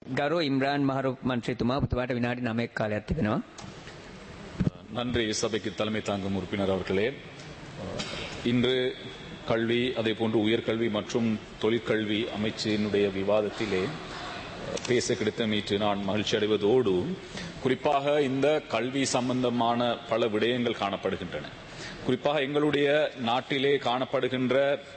ගරු ඉම්රාන් මහරු මන්ත්‍රීතුමා ඔබතුමාට විනාඩි 9ක් කාලයක් තිබෙනවා. நன்றி சபைக்கு தலைமை தாங்கும் உறுப்பினர் அவர்களே இன்று கல்வி அதே போன்று உயர்கல்வி மற்றும் தொழிற்கல்வி அமைச்சினுடைய விவாதத்திலே பேச கிடைத்த மீட்டு நான் மகிழ்ச்சி அடைவதோடு குறிப்பாக இந்த கல்வி சம்பந்தமான பல விடயங்கள் காணப்படுகின்றன குறிப்பாக எங்களுடைய நாட்டிலே காணப்படுகின்ற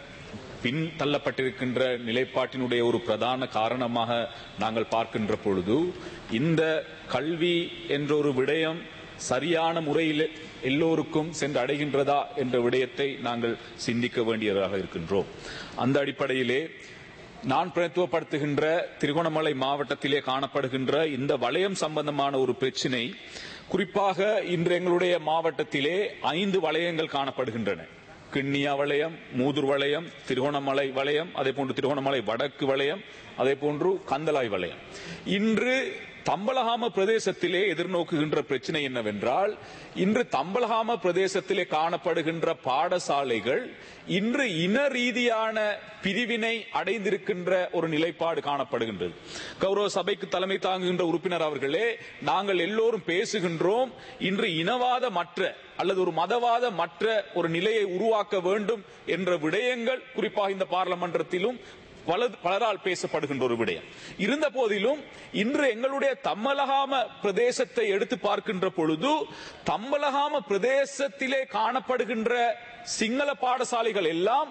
பின் தள்ளப்பட்டிருக்கின்ற நிலைப்பாட்டினுடைய ஒரு பிரதான காரணமாக நாங்கள் பார்க்கின்ற பொழுது இந்த கல்வி என்ற ஒரு விடயம் சரியான முறையில் எல்லோருக்கும் சென்று அடைகின்றதா என்ற விடயத்தை நாங்கள் சிந்திக்க வேண்டியதாக இருக்கின்றோம் அந்த அடிப்படையிலே நான் பிரதித்துவப்படுத்துகின்ற திருகோணமலை மாவட்டத்திலே காணப்படுகின்ற இந்த வலயம் சம்பந்தமான ஒரு பிரச்சினை குறிப்பாக இன்று எங்களுடைய மாவட்டத்திலே ஐந்து வலயங்கள் காணப்படுகின்றன கிண்ணியா வலயம் மூதூர் வலயம் திருகோணமலை வலயம் அதே போன்று திருகோணமலை வடக்கு வலயம் அதே போன்று கந்தலாய் வலயம் இன்று தம்பலகாம பிரதேசத்திலே எதிர்நோக்குகின்ற பிரச்சனை என்னவென்றால் இன்று தம்பலகாம பிரதேசத்திலே காணப்படுகின்ற பாடசாலைகள் இன்று இன ரீதியான பிரிவினை அடைந்திருக்கின்ற ஒரு நிலைப்பாடு காணப்படுகின்றது கௌரவ சபைக்கு தலைமை தாங்குகின்ற உறுப்பினர் அவர்களே நாங்கள் எல்லோரும் பேசுகின்றோம் இன்று இனவாத மற்ற அல்லது ஒரு மதவாத மற்ற ஒரு நிலையை உருவாக்க வேண்டும் என்ற விடயங்கள் குறிப்பாக இந்த பாராளுமன்றத்திலும் பல பலரால் பேசப்படுகின்ற ஒரு விடயம் இருந்த போதிலும் இன்று எங்களுடைய தம்மலகாம பிரதேசத்தை எடுத்து பார்க்கின்ற பொழுது தம்மலகாம பிரதேசத்திலே காணப்படுகின்ற சிங்கள பாடசாலைகள் எல்லாம்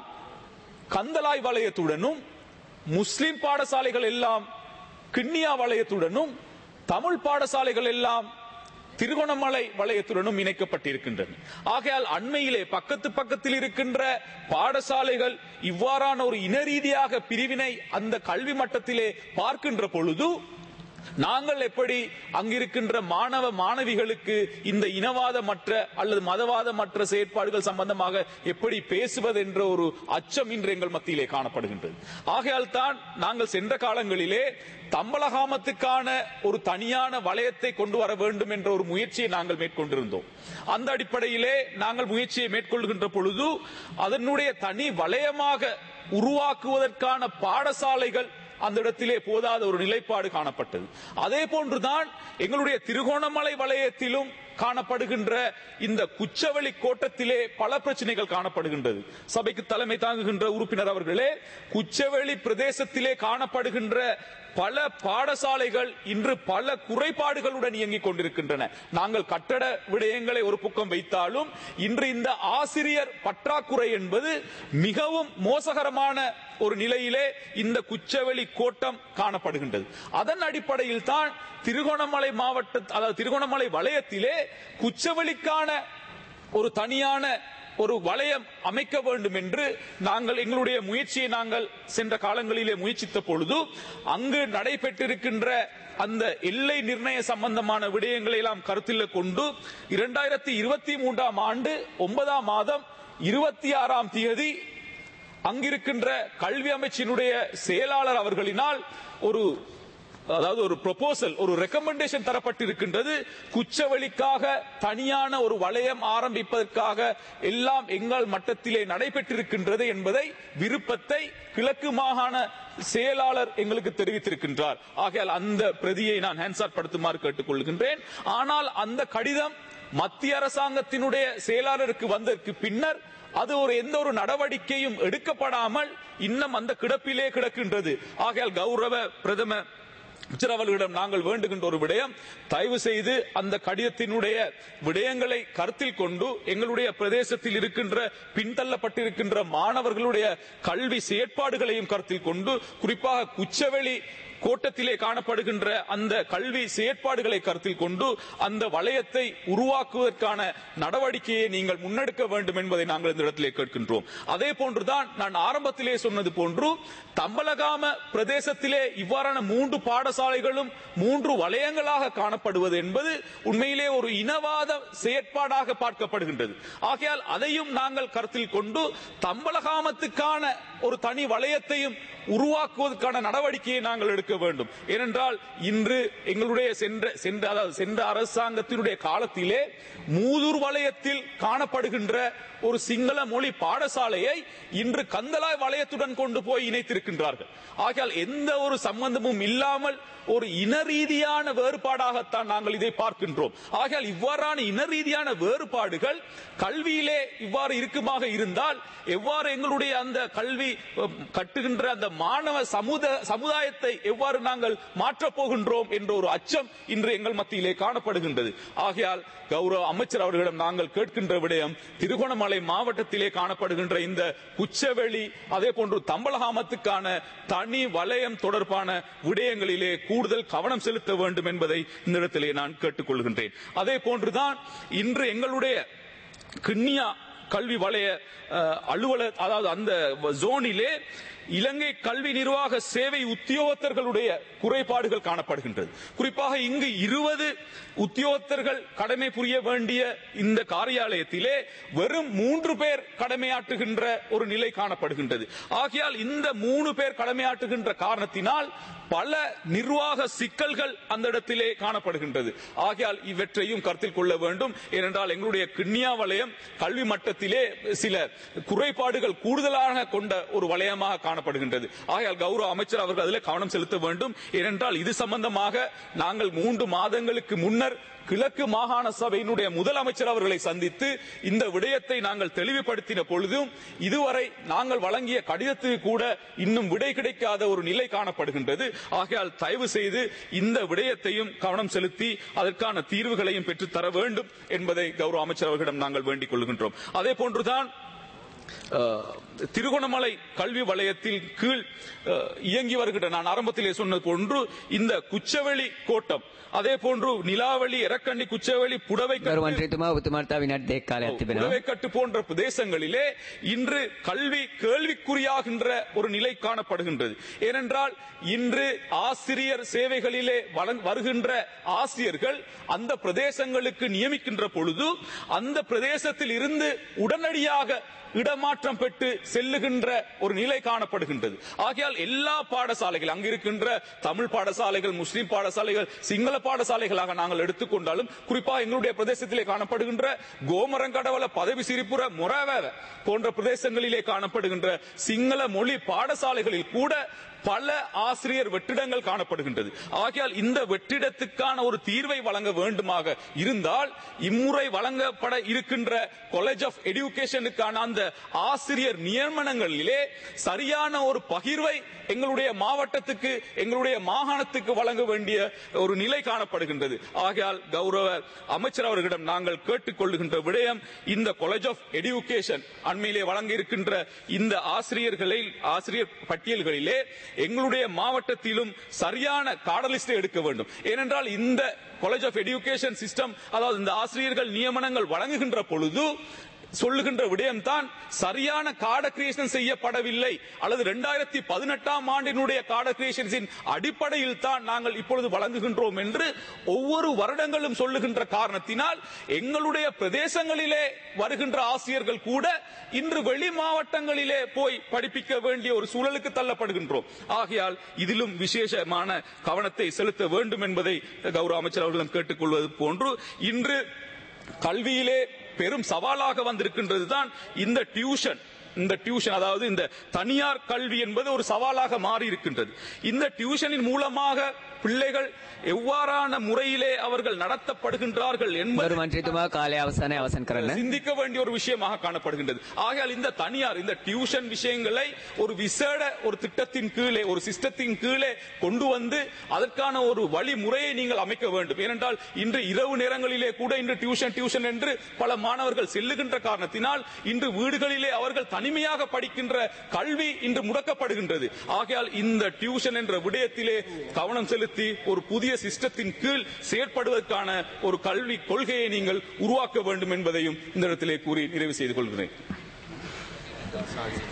கந்தலாய் வலயத்துடனும் முஸ்லிம் பாடசாலைகள் எல்லாம் கிண்ணியா வலயத்துடனும் தமிழ் பாடசாலைகள் எல்லாம் திருகோணமலை வலயத்துடனும் இணைக்கப்பட்டிருக்கின்றன ஆகையால் அண்மையிலே பக்கத்து பக்கத்தில் இருக்கின்ற பாடசாலைகள் இவ்வாறான ஒரு இன ரீதியாக பிரிவினை அந்த கல்வி மட்டத்திலே பார்க்கின்ற பொழுது நாங்கள் எப்படி அங்கிருக்கின்ற மாணவ மாணவிகளுக்கு இந்த இனவாத மற்ற அல்லது மதவாத மற்ற செயற்பாடுகள் சம்பந்தமாக எப்படி பேசுவது என்ற ஒரு அச்சம் இன்று எங்கள் மத்தியிலே காணப்படுகின்றது ஆகையால் தான் நாங்கள் சென்ற காலங்களிலே தம்பலகாமத்துக்கான ஒரு தனியான வளையத்தை கொண்டு வர வேண்டும் என்ற ஒரு முயற்சியை நாங்கள் மேற்கொண்டிருந்தோம் அந்த அடிப்படையிலே நாங்கள் முயற்சியை மேற்கொள்கின்ற பொழுது அதனுடைய தனி வளையமாக உருவாக்குவதற்கான பாடசாலைகள் அந்த இடத்திலே போதாத ஒரு நிலைப்பாடு காணப்பட்டது அதே போன்றுதான் எங்களுடைய திருகோணமலை வலயத்திலும் காணப்படுகின்ற இந்த குச்சவெளி கோட்டத்திலே பல பிரச்சனைகள் காணப்படுகின்றது சபைக்கு தலைமை தாங்குகின்ற உறுப்பினர் அவர்களே குச்சவெளி பிரதேசத்திலே காணப்படுகின்ற பல பாடசாலைகள் இன்று பல குறைபாடுகளுடன் இயங்கிக் கொண்டிருக்கின்றன நாங்கள் கட்டட விடயங்களை ஒரு பக்கம் வைத்தாலும் இன்று இந்த ஆசிரியர் பற்றாக்குறை என்பது மிகவும் மோசகரமான ஒரு நிலையிலே இந்த குச்சவெளி கோட்டம் காணப்படுகின்றது அதன் அடிப்படையில் தான் திருகோணமலை மாவட்ட அதாவது திருகோணமலை வலயத்திலே குச்சவெளிக்கான ஒரு தனியான ஒரு வளையம் அமைக்க வேண்டும் என்று நாங்கள் எங்களுடைய முயற்சியை நாங்கள் சென்ற காலங்களிலே முயற்சித்த பொழுது அங்கு நடைபெற்றிருக்கின்ற அந்த எல்லை நிர்ணய சம்பந்தமான விடயங்களை எல்லாம் கருத்தில் கொண்டு இரண்டாயிரத்தி இருபத்தி மூன்றாம் ஆண்டு ஒன்பதாம் மாதம் இருபத்தி ஆறாம் தேதி அங்கிருக்கின்ற கல்வி அமைச்சினுடைய செயலாளர் அவர்களினால் ஒரு அதாவது ஒரு ப்ரொபோசல் ஒரு ரெக்கமெண்டேஷன் தரப்பட்டிருக்கின்றது குச்சவெளிக்காக தனியான ஒரு வளையம் ஆரம்பிப்பதற்காக எல்லாம் எங்கள் மட்டத்திலே நடைபெற்றிருக்கின்றது என்பதை விருப்பத்தை கிழக்கு மாகாண செயலாளர் எங்களுக்கு தெரிவித்திருக்கின்றார் ஆகையால் அந்த பிரதியை நான் ஹேண்ட்சாட் படுத்துமாறு கேட்டுக்கொள்கின்றேன் ஆனால் அந்த கடிதம் மத்திய அரசாங்கத்தினுடைய செயலாளருக்கு வந்ததற்கு பின்னர் அது ஒரு எந்த ஒரு நடவடிக்கையும் எடுக்கப்படாமல் இன்னும் அந்த கிடப்பிலே கிடக்கின்றது ஆகையால் கௌரவ பிரதம அமைச்சர் அவர்களிடம் நாங்கள் வேண்டுகின்ற ஒரு விடயம் தயவு செய்து அந்த கடிதத்தினுடைய விடயங்களை கருத்தில் கொண்டு எங்களுடைய பிரதேசத்தில் இருக்கின்ற பின்தள்ளப்பட்டிருக்கின்ற மாணவர்களுடைய கல்வி செயற்பாடுகளையும் கருத்தில் கொண்டு குறிப்பாக குச்சவெளி கோட்டத்திலே காணப்படுகின்ற அந்த கல்வி செயற்பாடுகளை கருத்தில் கொண்டு அந்த வளையத்தை உருவாக்குவதற்கான நடவடிக்கையை நீங்கள் முன்னெடுக்க வேண்டும் என்பதை நாங்கள் இந்த இடத்திலே கேட்கின்றோம் அதே போன்றுதான் நான் ஆரம்பத்திலே சொன்னது போன்று தம்பலகாம பிரதேசத்திலே இவ்வாறான மூன்று பாடசாலைகளும் மூன்று வலயங்களாக காணப்படுவது என்பது உண்மையிலே ஒரு இனவாத செயற்பாடாக பார்க்கப்படுகின்றது ஆகையால் அதையும் நாங்கள் கருத்தில் கொண்டு தம்பலகாமத்துக்கான ஒரு தனி வலயத்தையும் உருவாக்குவதற்கான நடவடிக்கையை நாங்கள் எடுக்க இருக்க வேண்டும் ஏனென்றால் இன்று எங்களுடைய சென்ற சென்ற அதாவது சென்ற அரசாங்கத்தினுடைய காலத்திலே மூதூர் வலயத்தில் காணப்படுகின்ற ஒரு சிங்கள மொழி பாடசாலையை இன்று கந்தலாய் வலயத்துடன் கொண்டு போய் இணைத்திருக்கின்றார்கள் ஆகையால் எந்த ஒரு சம்பந்தமும் இல்லாமல் ஒரு இன ரீதியான வேறுபாடாகத்தான் நாங்கள் இதை பார்க்கின்றோம் ஆகையால் இவ்வாறான இன ரீதியான வேறுபாடுகள் கல்வியிலே இவ்வாறு இருக்குமாக இருந்தால் எவ்வாறு எங்களுடைய அந்த கல்வி அஹ், கட்டுகின்ற அந்த மாணவ சமுத சமுதாயத்தை எவ்வாறு நாங்கள் மாற்றப் போகின்றோம் என்ற ஒரு அச்சம் இன்று எங்கள் மத்தியிலே காணப்படுகின்றது ஆகையால் கௌரவ அமைச்சர் அவர்களிடம் நாங்கள் கேட்கின்ற விடயம் திருகோணமலை மாவட்டத்திலே காணப்படுகின்ற இந்த குச்சவெளி அதே போன்று தம்பலகாமத்துக்கான தனி வலயம் தொடர்பான விடயங்களிலே கூடுதல் கவனம் செலுத்த வேண்டும் என்பதை இந்த இடத்திலே நான் கேட்டுக்கொள்கின்றேன் அதே போன்றுதான் இன்று எங்களுடைய கிண்ணியா கல்வி வலய அஹ், அலுவலர் அதாவது அந்த ஜோனிலே இலங்கை கல்வி நிர்வாக சேவை உத்தியோகத்தர்களுடைய குறைபாடுகள் காணப்படுகின்றது குறிப்பாக இங்கு இருபது உத்தியோகத்தர்கள் கடமை புரிய வேண்டிய இந்த காரியாலயத்திலே வெறும் மூன்று பேர் கடமையாற்றுகின்ற ஒரு நிலை காணப்படுகின்றது ஆகையால் இந்த மூணு பேர் கடமையாற்றுகின்ற காரணத்தினால் பல நிர்வாக சிக்கல்கள் அந்த இடத்திலே காணப்படுகின்றது ஆகையால் இவற்றையும் கருத்தில் கொள்ள வேண்டும் ஏனென்றால் எங்களுடைய கிண்ணியா வலயம் கல்வி மட்டத்திலே சில குறைபாடுகள் கூடுதலாக கொண்ட ஒரு வலயமாக காணப்படுகின்றது ஆகையால் கௌரவ அமைச்சர் அவர்கள் அதில் கவனம் செலுத்த வேண்டும் ஏனென்றால் இது சம்பந்தமாக நாங்கள் மூன்று மாதங்களுக்கு முன்னர் கிழக்கு மாகாண சபையினுடைய முதலமைச்சர் அவர்களை சந்தித்து இந்த விடயத்தை நாங்கள் தெளிவுபடுத்தின பொழுதும் இதுவரை நாங்கள் வழங்கிய கடிதத்துக்கு கூட இன்னும் விடை கிடைக்காத ஒரு நிலை காணப்படுகின்றது ஆகையால் தயவு செய்து இந்த விடயத்தையும் கவனம் செலுத்தி அதற்கான தீர்வுகளையும் பெற்றுத் தர வேண்டும் என்பதை கௌரவ அமைச்சர் அவர்களிடம் நாங்கள் வேண்டிக் கொள்கின்றோம் அதே போன்றுதான் அஹ், திருகோணமலை கல்வி வலயத்தில் கீழ் அஹ், இயங்கி வருகின்ற நான் ஆரம்பத்திலே சொன்னது போன்று இந்த குச்சவெளி கோட்டம் அதே போன்று நிலாவளி எரக்கண்டி குச்சவெளி புடவை ගරු මන්ත්‍රීතුමා ඔබතුමාට තව විනාඩි දෙකක් කාලයක් තිබෙනවා. உதவைக்கட்டு போன்ற பிரதேசங்களிலே இன்று கல்வி கேள்விக்குறியாகின்ற ஒரு நிலை காணப்படுகின்றது ஏனென்றால் இன்று ஆசிரியர் சேவைகளிலே வழங்- வருகின்ற ஆசிரியர்கள் அந்த பிரதேசங்களுக்கு நியமிக்கின்ற பொழுது அந்த பிரதேசத்தில் இருந்து உடனடியாக இடமாற்றம் பெற்று செல்லுகின்ற ஒரு நிலை காணப்படுகின்றது ஆகையால் எல்லா பாடசாலைகள் அங்கு இருக்கின்ற தமிழ் பாடசாலைகள் முஸ்லிம் பாடசாலைகள் சிங்கள பாடசாலைகளாக நாங்கள் எடுத்துக்கொண்டாலும் குறிப்பாக எங்களுடைய பிரதேசத்திலே காணப்படுகின்ற கோமரங்கடவல பதவி சிரிப்புற மொரவேவ போன்ற பிரதேசங்களிலே காணப்படுகின்ற சிங்கள மொழி பாடசாலைகளில் கூட பல ஆசிரியர் வெற்றிடங்கள் காணப்படுகின்றது ஆகையால் இந்த வெற்றிடத்துக்கான ஒரு தீர்வை வழங்க வேண்டுமாக இருந்தால் இம்முறை வழங்கப்பட இருக்கின்ற காலேஜ் ஆஃப் எடுகேஷனுக்கான அந்த ஆசிரியர் நியமனங்களிலே சரியான ஒரு பகிர்வை எங்களுடைய மாவட்டத்துக்கு எங்களுடைய மாகாணத்துக்கு வழங்க வேண்டிய ஒரு நிலை காணப்படுகின்றது ஆகையால் கௌரவ அமைச்சர் அவர்களிடம் நாங்கள் கேட்டுக்கொள்ளுகின்ற விடயம் இந்த காலேஜ் ஆஃப் எடுகேஷன் அண்மையிலே வழங்க இருக்கின்ற இந்த ஆசிரியர்களை ஆசிரியர் பட்டியல்களிலே எங்களுடைய மாவட்டத்திலும் சரியான காடலிஸ்டை எடுக்க வேண்டும் ஏனென்றால் இந்த காலேஜ் ஆஃப் எடுகேஷன் சிஸ்டம் அதாவது இந்த ஆசிரியர்கள் நியமனங்கள் வழங்குகின்ற பொழுது சொல்லுகின்ற விடயம்தான் சரியான கார்ட கிரியேஷன் செய்யப்படவில்லை அல்லது இரண்டாயிரத்தி பதினெட்டாம் ஆண்டினுடைய கார்ட கிரியேஷன்ஸின் அடிப்படையில் தான் நாங்கள் இப்பொழுது வழங்குகின்றோம் என்று ஒவ்வொரு வருடங்களும் சொல்லுகின்ற காரணத்தினால் எங்களுடைய பிரதேசங்களிலே வருகின்ற ஆசிரியர்கள் கூட இன்று வெளி மாவட்டங்களிலே போய் படிப்பிக்க வேண்டிய ஒரு சூழலுக்கு தள்ளப்படுகின்றோம் ஆகையால் இதிலும் விசேஷமான கவனத்தை செலுத்த வேண்டும் என்பதை கௌரவ அமைச்சர் அவர்களிடம் கேட்டுக்கொள்வது போன்று இன்று கல்வியிலே பெரும் சவாலாக வந்திருக்கின்றது தான் இந்த டியூஷன் இந்த டியூஷன் அதாவது இந்த தனியார் கல்வி என்பது ஒரு சவாலாக மாறி இருக்கின்றது இந்த டியூஷனின் மூலமாக பிள்ளைகள் எவ்வாறான முறையிலே அவர்கள் நடத்தப்படுகின்றார்கள் ගරු என்பது මන්ත්‍රීතුමා කාලය අවසානය අවසන් කරන්න. சிந்திக்க வேண்டிய ஒரு விஷயமாக காணப்படுகின்றது ஆகையால் இந்த தனியார் இந்த டியூஷன் விஷயங்களை ஒரு விசேட ஒரு திட்டத்தின் கீழே ஒரு சிஸ்டத்தின் கீழே கொண்டு வந்து அதற்கான ஒரு வழிமுறையை நீங்கள் அமைக்க வேண்டும் ஏனென்றால் இன்று இரவு நேரங்களிலே கூட இன்று டியூஷன் டியூஷன் என்று பல மாணவர்கள் செல்லுகின்ற காரணத்தினால் இன்று வீடுகளிலே அவர்கள் தனிமையாக படிக்கின்ற கல்வி இன்று முடக்கப்படுகின்றது ஆகையால் இந்த டியூஷன் என்ற விடயத்திலே கவனம் செலுத்தி ஒரு புதிய சிஸ்டத்தின் கீழ் செயற்படுவதற்கான ஒரு கல்வி கொள்கையை நீங்கள் உருவாக்க வேண்டும் என்பதையும் இந்த இடத்திலே கூறி நிறைவு செய்து கொள்கிறேன்